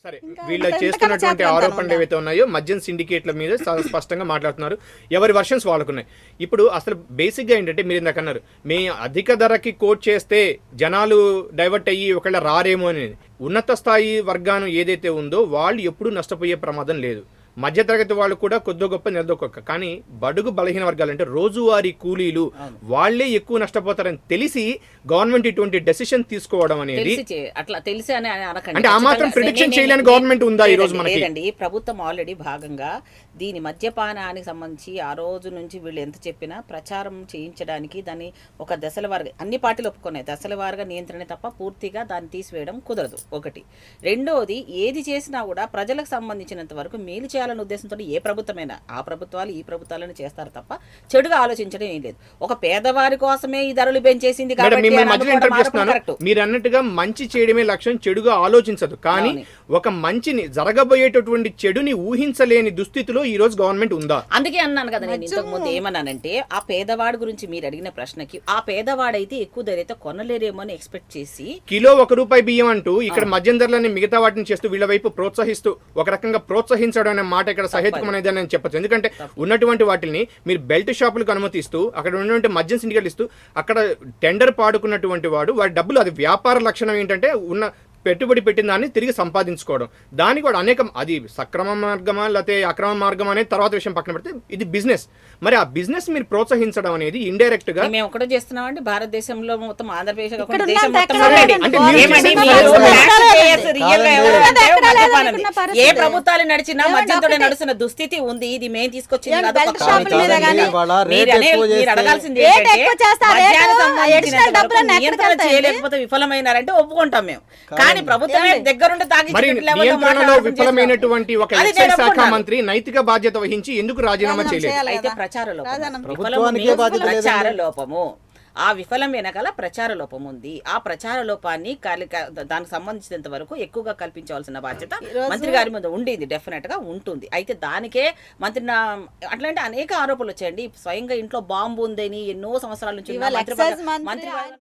సరే ఇంకా వీళ్ళు ఇంతకన్నా చేస్తున్నటువంటి చేతనంతా ఆరోపణలు ఉందా? ఏవైతే ఉన్నాయో మద్యం సిండికేట్ల మీద చాలా స్పష్టంగా మాట్లాడుతున్నారు ఎవరి వర్షన్స్ వాళ్ళకున్నాయి ఇప్పుడు అసలు బేసిక్గా ఏంటంటే మీరు ఇందాక అన్నారు మీ అధిక ధరకి కోట్ చేస్తే జనాలు డైవర్ట్ అయ్యి ఒకవేళ రారేమో అని ఉన్నత స్థాయి వర్గాను ఏదైతే ఉందో వాళ్ళు ఎప్పుడూ నష్టపోయే ప్రమాదం లేదు మధ్యతరగతి వాళ్ళు కూడా కొద్ది గొప్ప నిలదొక్క కానీ బడుగు బలహీన వర్గాలు అంటే రోజువారీ కూలీలు వాళ్ళే ఎక్కువ నష్టపోతారని తెలిసి గవర్నమెంట్ ఇటువంటి డెసిషన్ తీసుకోవడం అనేది తెలిసి చే- అట్లా తెలిసి అని అని అనకండి అంటే ఆ మాత్రం ఖచ్చితంగా prediction నేను- చేయలేని నేను- government ఉందా ఈ రోజు లేదండి, మనకి? లేదండి ప్రభుత్వం ఆల్రెడీ భాగంగా దీని మద్యపానానికి సంబంధించి ఆ రోజు నుంచి వీళ్ళు ఎంత చెప్పినా ప్రచారం చేయించడానికి దాన్ని ఒక దశల వారుగా అన్ని పార్టీలు ఒప్పుకున్నాయి దశల వారుగా నియంత్రణ తప్ప పూర్తిగా దాన్ని తీసివేయడం కుదరదు ఒకటి రెండోది ఏది చేసినా కూడా ప్రజలకు సంబంధించినంత వరకు మేలు చేయాలనే ఉద్దేశంతో ఏ ప్రభుత్వమైనా ఆ ప్రభుత్వాలు ఈ ప్రభుత్వాలను చేస్తారు తప్ప చెడుగా ఆలోచించడం ఏం లేదు ఒక పేదవారి కోసమే ఈ ధరలు పెంచేసింది మేడం కాబట్టి మిమ్మల్ని అని మధ్యలో అనుకోవడం ఇంటర్వ్యూ చేస్తున్నాను correct. మీరు అన్నట్టుగా మంచి చేయడమే లక్ష్యం చెడుగా ఆలోచించదు కానీ అవును. ఒక మంచిని జరగబోయేటటువంటి చెడుని ఊహించలేని దుస్థితిలో ఈ రోజు గవర్నమెంట్ ఉందా అందుకే అన్నాను కదా నేను ఇంతకు ముందు ఏమన్నానంటే ఆ పేదవాడి గురించి మీరు అడిగిన ప్రశ్నకి ఆ పేదవాడైతే ఎక్కువ ధర అయితే కొనలేరేమో అని ఎక్స్పెక్ట్ చేసి కిలో ఒక రూపాయి బియ్యం అంటూ ఇక్కడ మద్యం ధరలని మిగతా వాటిని చేస్తూ వీళ్ళ వైపు ప్రోత్సహిస్తూ ఒక రకంగా ప్రోత్సహించడం అనే మాట ఇక్కడ సహేతుకం అనేది నేను చెప్పచ్చు ఎందుకంటే ఉన్నటువంటి వాటిని మీరు బెల్ట్ షాపులకు అనుమతిస్తూ అక్కడ ఉన్నటువంటి మద్యం సిండికేట్ ఇస్తూ అక్కడ టెండర్ పాడుకున్నటువంటి వాడు వాడి డబ్బులు అది వ్యాపార లక్షణం ఏంటంటే ఉన్న పెట్టుబడి పెట్టిన దాన్ని తిరిగి సంపాదించుకోవడం దానికి కూడా అనేక అది సక్రమ మార్గమా లేకపోతే అక్రమ మార్గమా అనేది తర్వాత విషయం పక్కన పెడితే ఇది బిజినెస్ మరి ఆ బిజినెస్ మీరు ప్రోత్సహించడం అనేది ఇండైరెక్ట్ గా మేము ఒకటే చేస్తున్నామండి భారతదేశంలో మొత్తం ఆంధ్రప్రదేశ్ కాకుండా ఇక్కడ దేశం ఉన్నంత మొత్తం ఎక్కడా already. లేదండి. అంటే మీరు ఏమండి, చేసిన మీరు పరిస్థితి tax payers real గా ఎవరు ఉన్నంత అంటే ఎక్కడా మద్యపానం లేదనుకున్న ఉంది. పరిస్థితి. ఏ ప్రభుత్వాలు నడిచినా ఏమండి, మద్యంతో ఒకటే. నడుస్తున్న దుస్థితి ఉంది ఇది మేము తీసుకొచ్చింది ఏమండి, కాదు, బెల్ట్ ఒక షాపుల కారణం. మీద కానీ ఇవాళ మీరు రేట్ అనే- ఎక్కువ మీరు చేస్తే అడగాల్సింది రేట్ ఏంటంటే, ఎక్కువ చేస్తారు, మద్యానికి రేటు, సంబంధించినంత additional వరకు డబ్బులన్నీ ఎక్కడికి నియంత్రణ వెళ్తాయండి? చేయలేకపోతే విఫలమైనారంటే ఒప్పుకుంటాం మేము కానీ ప్రభుత్వమే ఏమండి? దగ్గరుండి తాగి మరి చికెట్ లెవెల్లో నియంత్రణలో మాట్లాడడం విఫలమైనటువంటి ఒక చేస్తున్నాం. అది ఎక్సైజ్ నేను శాఖ ఒప్పుకున్నాను. మంత్రి నైతిక బాధ్యత వహించి ఎందుకు రాజీనామా రాజీనామా చేయలేదు చేయాలి. అయితే కదా. ప్రచార లోపం రాజానం. విఫలం ప్రభుత్వానికే means బాధ్యత లేదండి. ప్రచార లోపము ఆ విఫలం వెనకాల ప్రచార లోపం ఉంది ఆ ప్రచార లోపాన్ని కాలి- కా- దానికి సంబంధించినంత వరకు ఎక్కువగా కల్పించవలసిన బాధ్యత ఈరోజు- మంత్రి గారి మీద ఉండేది డెఫినెట్ గా ఉంటుంది అయితే దానికే మంత్రి నా అట్లాంటి అనేక ఆరోపణలు వచ్చాయండి స్వయంగా ఇంట్లో బాంబు ఉందని ఎన్నో సంవత్సరాల నుంచి ఉన్న ఇవాళ మంత్రి ఎక్సైజ్ వర్గ- మంత్రి మంత్రి వర్గ-